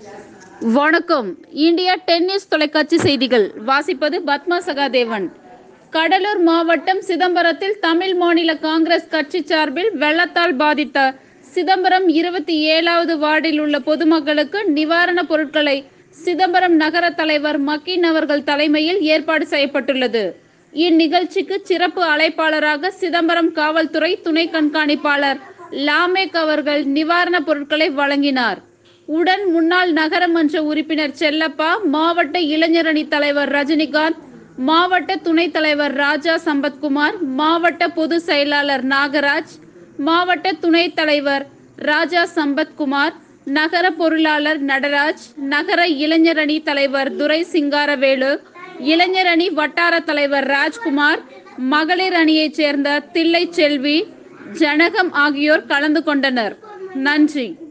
வணக்கம் India tennis தொலைக்காட்சி செய்திகள் வாசிப்பது பத்மா சகாதேவன் கடலூர் மாவட்டம் சிதம்பரத்தில் தமிழ் மாநில காங்கிரஸ் கட்சி சார்பில் வெள்ளத்தால் பாதித்த சிதம்பரம் இருபத்தி ஏழாவது வார்டில் உள்ள பொதுமக்களுக்கு நிவாரணப் பொருட்களை சிதம்பரம் நகர தலைவர் மக்கீன் அவர்கள் தலைமையில் ஏற்பாடு செய்யப்பட்டுள்ளது இந்நிகழ்ச்சிக்கு சிறப்பு அழைப்பாளராக சிதம்பரம் காவல்துறை துணை கண்காணிப்பாளர் லாமேக் அவர்கள் நிவாரணப் பொருட்களை வழங்கினார் உடன் முன்னாள் நகரமன்ற உறுப்பினர் செல்லப்பா மாவட்ட இளைஞரணி தலைவர் ரஜினிகாந்த் மாவட்ட துணைத் தலைவர் ராஜா சம்பத்குமார் மாவட்ட பொதுச் செயலாளர் நாகராஜ் மாவட்ட துணைத் தலைவர் ராஜா சம்பத்குமார் நகர பொருளாளர் நடராஜ் நகர இளைஞரணி தலைவர் துரை சிங்காரவேலு இளைஞரணி வட்டார தலைவர் ராஜ்குமார் மகளிர் அணியைச் சேர்ந்த தில்லை செல்வி ஜனகம் ஆகியோர் கலந்து கொண்டனர் நன்றி